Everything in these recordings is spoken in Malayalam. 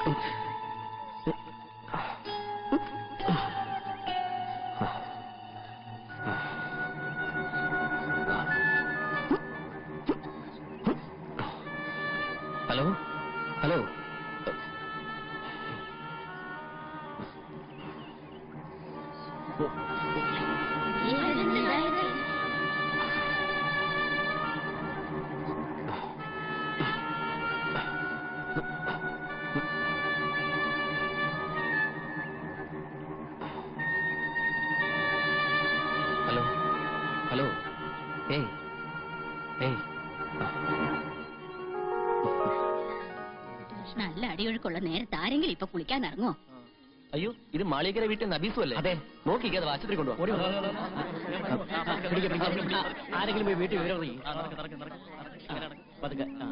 ഹലോ ഹലോ ഹലോ ഹലോ ഏയ് ഏയ് നല്ല അടിയൊഴുക്കുള്ള നേരത്തെ ആരെങ്കിലും ഇപ്പൊ കുളിക്കാൻ ഇറങ്ങോ അയ്യോ ഇത് മാളികര വീട്ടിൽ നബീസും അല്ലേ അതെ നോക്കിക്കേ അത് ആശുപത്രി കൊണ്ടുപോകും ആരെങ്കിലും പോയി വീട്ടിൽ വിവരം അറിയിക്കും പതുക്കെ ആ.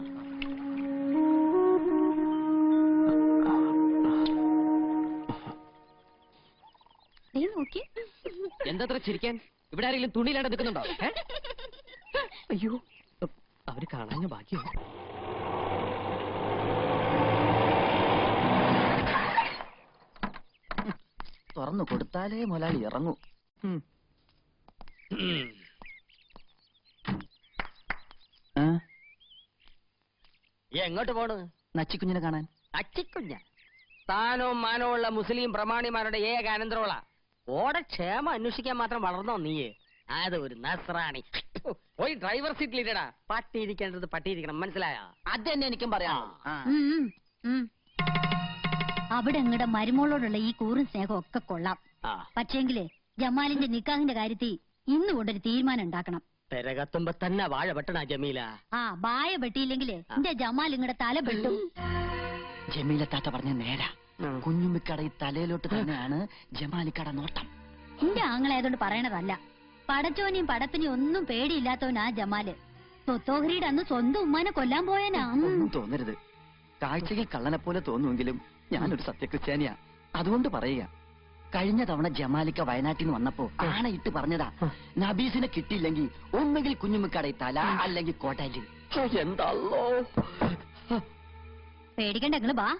നീ നോക്കി എന്താ ചിരിക്കാൻ ഇവിടെ ആരെങ്കിലും തുണിയിലാണ്ട് നിൽക്കുന്നുണ്ടോ ഏ? അയ്യോ അവര് കാണാഞ്ഞ ഭാഗ്യം തുറന്നു കൊടുത്താലേ മുതലാളി ഇറങ്ങൂ ആ, എങ്ങോട്ട് പോണ് നച്ചിക്കുഞ്ഞിനെ കാണാൻ അച്ചിക്കുഞ്ഞ താനോ മാനോ ഉള്ള മുസ്ലിം പ്രമാണിമാരുടെ ഏക അനന്തരമുള്ള ഓടെ ക്ഷേമം അന്വേഷിക്കാൻ മാത്രം വളർന്നോ നീയെ അത് ഒരു നസ്രാണി പോയി ഡ്രൈവർ സീറ്റിലിട്ടടാ പട്ടി ഇരിക്കേണ്ടത് പട്ടി ഇരിക്കണം മനസ്സിലായോ അത് തന്നെ എനിക്കും പറയാം ആ. ഉം, ഉം, ഉം. അവിടെ നിങ്ങളുടെ മരുമോളോടുള്ള ഈ കൂറും സ്നേഹം ഒക്കെ കൊള്ളാം ആ പക്ഷേങ്കില് ജമാലിന്റെ നിക്കാഹിന്റെ കാര്യത്തിൽ ഇന്ന് കൊണ്ടൊരു തീരുമാനം ഉണ്ടാക്കണം പെരകത്തുമ്പോ തന്നെ വാഴ വെട്ടണ ജമീല ആ ബായ വെട്ടിയില്ലെങ്കില് എന്റെ ജമാൽ ഇങ്ങടെ തല വെട്ടും ജമീല താത്ത പറഞ്ഞ നേരാ കുഞ്ഞുമ്മിക്കട ഈ തലയിലോട്ട് തന്നെയാണ് ജമാലിക്കട നോട്ടം എന്റെ ആങ്ങളായതുകൊണ്ട് പറയണതല്ല പടച്ചോനെയും പടപ്പിനെയും ഒന്നും പേടിയില്ലാത്തവനാ ജമാല് സ്വത്തോഹരിയുടെ അന്ന് സ്വന്തം ഉമ്മാനെ കൊല്ലാൻ പോയനാ ഉം. ഒന്നും തോന്നരുത് കാഴ്ചയിൽ കള്ളനെ പോലെ തോന്നുമെങ്കിലും ഞാനൊരു സത്യക്രിസ്ത്യാനിയാ അതുകൊണ്ട് പറയുക കഴിഞ്ഞ തവണ ജമാലിക്ക വയനാട്ടിൽ നിന്ന് വന്നപ്പോ ആണയിട്ട് പറഞ്ഞതാ നബീസിനെ കിട്ടിയില്ലെങ്കിൽ ഒന്നുകിൽ കുഞ്ഞുമ്മിക്കട തല അല്ലെങ്കിൽ കോട്ടാലി എന്താള്ളോ പേടിക്കണ്ട നിങ്ങള് ബാ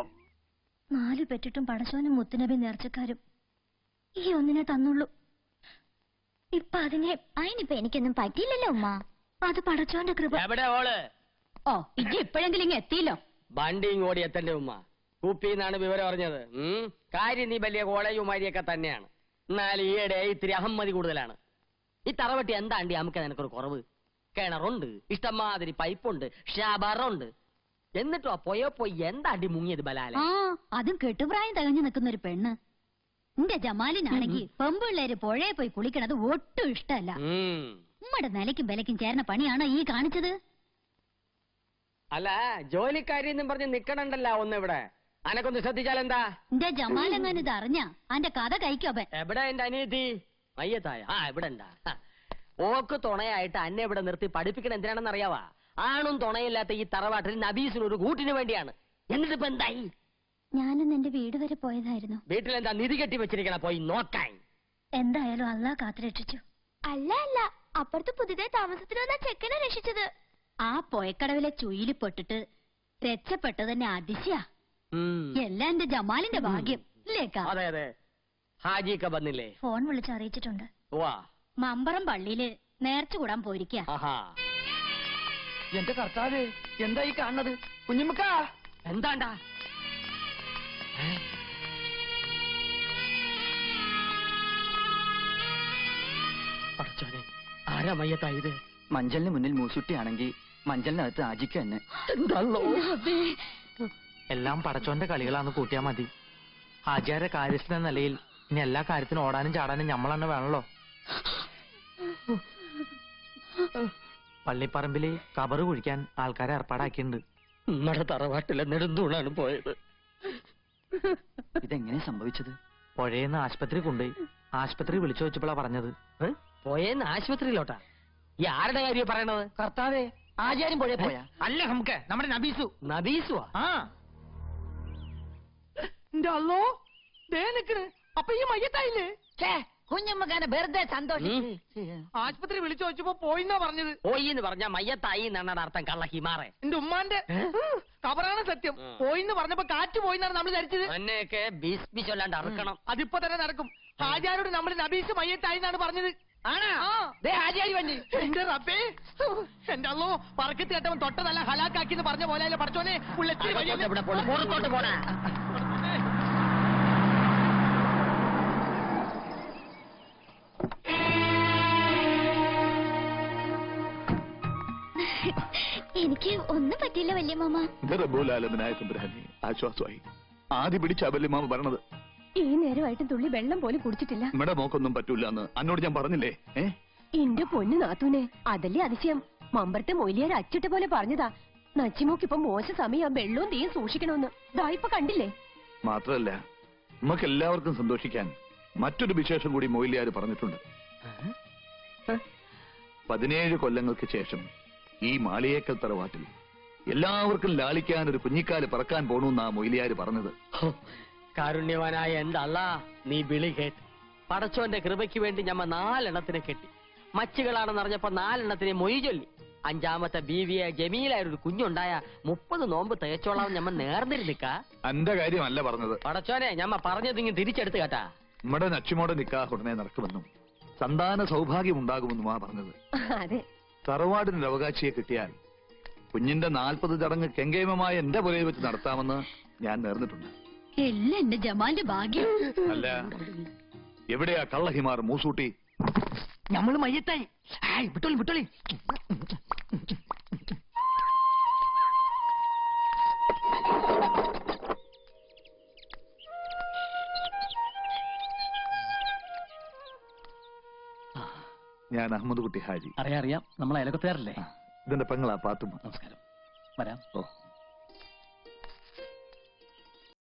നാല് പെറ്റിട്ടും പടച്ചോനും മുത്തുനബി നേർച്ചക്കാരും ഈ ഒന്നിനെ തന്നുള്ളൂ ഇപ്പൊ അതിനെ അതിനിപ്പൊ എനിക്കൊന്നും പറ്റിയില്ലല്ലോ ഉമ്മ അത് പടച്ചോന്റെ കൃപ എവിടെ ഓള് ഓ ഇജ്ജ് ഇപ്പോഴെങ്കിലും ഇങ്ങ് എത്തിയില്ലോ വണ്ടിയും ഓടി എത്തന്റെ ഉമ്മ കുപ്പിന്നാണ് വിവരം അറിഞ്ഞത് ഉം. കാര്യം നീ വലിയ കോളേജുമാരിയൊക്കെ തന്നെയാണ് എന്നാൽ ഈയിടെ ഇത്തിരി അഹമ്മതി കൂടുതലാണ് ഈ തറവട്ടി എന്താണ്ടി നമുക്ക് നിനക്കൊരു കുറവ് കിണറുണ്ട് ഇഷ്ടംമാതിരി പൈപ്പുണ്ട് ഷാബറുണ്ട് എന്നിട്ടോ പോയോ പോയി എന്താണ്ടി മുങ്ങിയത് ബലാല ആ അതും കെട്ടുപ്രായം തികഞ്ഞു നിൽക്കുന്ന ഒരു പെണ്ണ് എന്റെ ജമാലിനാണെങ്കിൽ പെമ്പിള്ളേര് പുഴയെ പോയി കുളിക്കണത് ഒട്ടും ഇഷ്ടമല്ല ഉം. ഉമ്മയുടെ നിലയ്ക്കും വിലയ്ക്കും ചേർന്ന പണിയാണോ ഈ കാണിച്ചത് അല്ല ജോലിക്കാരി എന്നും പറഞ്ഞ് നിക്കണണ്ടല്ല ഒന്ന് ഇവിടെ അനക്കൊന്ന് ശ്രദ്ധിച്ചാൽ എന്താ എന്റെ ജമാലെങ്ങാനും ഇത് അറിഞ്ഞ അന്റെ കഥ കഴിക്കോപ്പൻ എവിടെ എന്റെ അനിയത്തി മയ്യത്തായ ആ ഇവിടെ ഉണ്ടാ ഓക്ക് തുണയായിട്ട് അന്നെ ഇവിടെ നിർത്തി പഠിപ്പിക്കണ എന്തിനാണെന്ന് അറിയാവാ ആണും തുണയില്ലാത്ത ഈ തറവാട്ടിൽ നബീസിന് ഒരു കൂട്ടിന് വേണ്ടിയാണ് എന്നിട്ട് ഇപ്പൊ എന്തായി ഞാനൊന്ന് എന്റെ വീട് വരെ പോയതായിരുന്നു വീട്ടിലെന്താ നിധി കെട്ടി വെച്ചിരിക്കണ പോയി നോക്കാൻ എന്തായാലും അല്ലാ കാത്തുരക്ഷിച്ചു അല്ല അല്ല അപ്പുറത്ത് പുതിയതായി താമസത്തിന് വന്ന ചെക്കനെ രക്ഷിച്ചത് ആ പൊയക്കടവിലെ ചുയില് പെട്ടിട്ട് രക്ഷപ്പെട്ടത് തന്നെ അതിശയാ ഉം. എല്ലാം എന്റെ ജമാലിന്റെ ഭാഗ്യം ഇല്ലേക്കാ അതെ അതെ ഹാജിക്ക വന്നില്ലേ ഫോൺ വിളിച്ച് അറിയിച്ചിട്ടുണ്ട് വാ മമ്പറം പള്ളിയില് നേർച്ച കൂടാൻ പോയിരിക്കുക ആഹാ എന്റെ കർത്താവേ എന്താ ഈ കാണുന്നത് കുഞ്ഞുമ്മിക്ക എന്താണ്ടാ ഏ? പടച്ചോനെ ആരാ മയ്യത്തായത് മഞ്ചലിന് മുന്നിൽ മൂസുട്ടിയാണെങ്കിൽ മഞ്ചലിനകത്ത് ആജിക്ക തന്നെ എല്ലാം പടച്ചോന്റെ കളികളാന്ന് കൂട്ടിയാ മതി ആചാര കാര്യസ്ഥ എന്ന നിലയിൽ ഇനി എല്ലാ കാര്യത്തിനും ഓടാനും ചാടാനും നമ്മൾ തന്നെ വേണല്ലോ പള്ളിപ്പറമ്പില് കബറ് കുഴിക്കാൻ ആൾക്കാരെ ഏർപ്പാടാക്കിയിട്ടുണ്ട് നമ്മുടെ തറവാട്ടിലെ നെടുന്തൂണാണ് പോയത് ഇതെങ്ങനെ സംഭവിച്ചത് പുഴയെന്ന് ആശുപത്രി കൊണ്ടുപോയി ആശുപത്രി വിളിച്ചു വെച്ചപ്പോഴാ പറഞ്ഞത് ഏ? പോയെന്ന് ആശുപത്രിയിലോട്ടാ ഈ ആരുടെ കാര്യം പറയണത് കർത്താവേ ആചാര്യം പുഴ പോയാ അല്ല നമുക്ക് നമ്മുടെ നബീസു നബീസുവാ ആ അപ്പോ ഈ മയ്യത്തായില്ലേ കുഞ്ഞമ്മക്കാനെ വെറുതെ സന്തോഷിച്ച് ആശുപത്രി വിളിച്ചു വെച്ചപ്പോ പോയിന്നാ പറഞ്ഞത് പോയി എന്ന് പറഞ്ഞ മയ്യത്തായി എന്നാണ് അർത്ഥം കള്ള ഹിമാറെ എന്റെ ഉമ്മാന്റെ കബറാണ് സത്യം ഉം. പോയിന്ന് പറഞ്ഞപ്പോ കാറ്റ് പോയിന്നാണ് നമ്മൾ ധരിച്ചത് അന്നെയൊക്കെ ബീസ്മി ചൊല്ലാണ്ട് അറുക്കണം അതിപ്പോ തന്നെ നടക്കും ഹാജാരോട് നമ്മൾ നബീസ് മയ്യത്തായി എന്നാണ് പറഞ്ഞത് ആണാ ആ. ദേ ഹാജിയാരി വണ്ടി എന്റെ റബ്ബേ എന്റെ അല്ലോ പറക്കത്ത് കേട്ടവൻ തൊട്ടതല്ല ഹലാക്കാക്കി എന്ന് പറഞ്ഞ പോലെ പഠിച്ചോനെ ഉള്ളെത്തി അകത്തോട്ട് ഇവിടെ പോണം. പുറത്തോട്ട് പോണേ എനിക്ക് ഒന്നും പറ്റില്ല വല്യ മാമ നിറബോലാലമനായ തമ്പുരാനെ ആശ്വാസമായി ആദ്യ പിടിച്ച അബല്യമാവ് പറഞ്ഞത് ഈ നേരമായിട്ടും തുള്ളി വെള്ളം പോലും കുടിച്ചിട്ടില്ല നമ്മുടെ മോക്കൊന്നും പറ്റൂല എന്ന് അന്നോട് ഞാൻ പറഞ്ഞില്ലേ ഏ എന്റെ പൊന്നു നാത്തൂനെ അതല്ലേ അതിശയം മമ്പറത്തെ മൊയിലിയാർ അച്ചിട്ട പോലെ പറഞ്ഞതാ നച്ചിമോക്ക് ഇപ്പൊ മോശ സമയം വെള്ളവും തീയും സൂക്ഷിക്കണമെന്ന് ദാ ഇപ്പൊ കണ്ടില്ലേ മാത്രമല്ല നമുക്ക് എല്ലാവർക്കും സന്തോഷിക്കാൻ മറ്റൊരു വിശേഷം കൂടി മൊയിലിയാര് പറഞ്ഞിട്ടുണ്ട് പതിനേഴ് കൊല്ലങ്ങൾക്ക് ശേഷം ഈ മാളിയേക്കൽ തറവാട്ടിൽ എല്ലാവർക്കും ലാളിക്കാൻ ഒരു കുഞ്ഞിക്കാല് പറക്കാൻ പോണൂന്നാ മൊയിലിയാര് പറഞ്ഞത് കാരുണ്യവാനായ എന്റെ അല്ല നീ വിളി കേട്ട് പടച്ചോന്റെ കൃപയ്ക്ക് വേണ്ടി ഞമ്മ നാലെണ്ണത്തിനെ കെട്ടി മച്ചുകളാണെന്ന് അറിഞ്ഞപ്പോ നാലെണ്ണത്തിനെ മൊയ് ചൊല്ലി അഞ്ചാമത്തെ ബീവിയെ ജമീലായ ഒരു കുഞ്ഞുണ്ടായ മുപ്പത് നോമ്പ് തേച്ചോളാം ഞമ്മ നേർന്നിരുന്നിക്ക അന്റെ കാര്യമല്ല പറഞ്ഞത് പടച്ചോനെ ഞമ്മ പറഞ്ഞതിങ്ങ് തിരിച്ചെടുത്ത് കേട്ടാ നമ്മുടെ നച്ചുമോടെ നിക്കാഹ് ഉടനെ നടക്കുമെന്നും സന്താന സൗഭാഗ്യം ഉണ്ടാകുമെന്നുമാ പറഞ്ഞത് അതെ തറവാടിനൊരു അവകാശിയെ കിട്ടിയാൽ കുഞ്ഞിന്റെ നാൽപ്പത് ചടങ്ങ് കെങ്കേമമായ എന്റെ പുരയിൽ വെച്ച് നടത്താമെന്ന് ഞാൻ നേർന്നിട്ടുണ്ട് എല്ലാം എന്റെ ജമാലിന്റെ ഭാഗ്യം അല്ല എവിടെയാ കള്ളഹിമാർ മൂസൂട്ടി നമ്മള് മയ്യത്തായി ആയ് വിട്ടോളി വിട്ടോളി ഞാൻ അഹമ്മദ് കുട്ടി ഹാജി അറിയാം അറിയാം നമ്മൾ അയലക്കത്തുകാരല്ലേ ഇതെന്റെ പെങ്ങളാ പാത്തുമ്മ നമസ്കാരം വരാം ഓ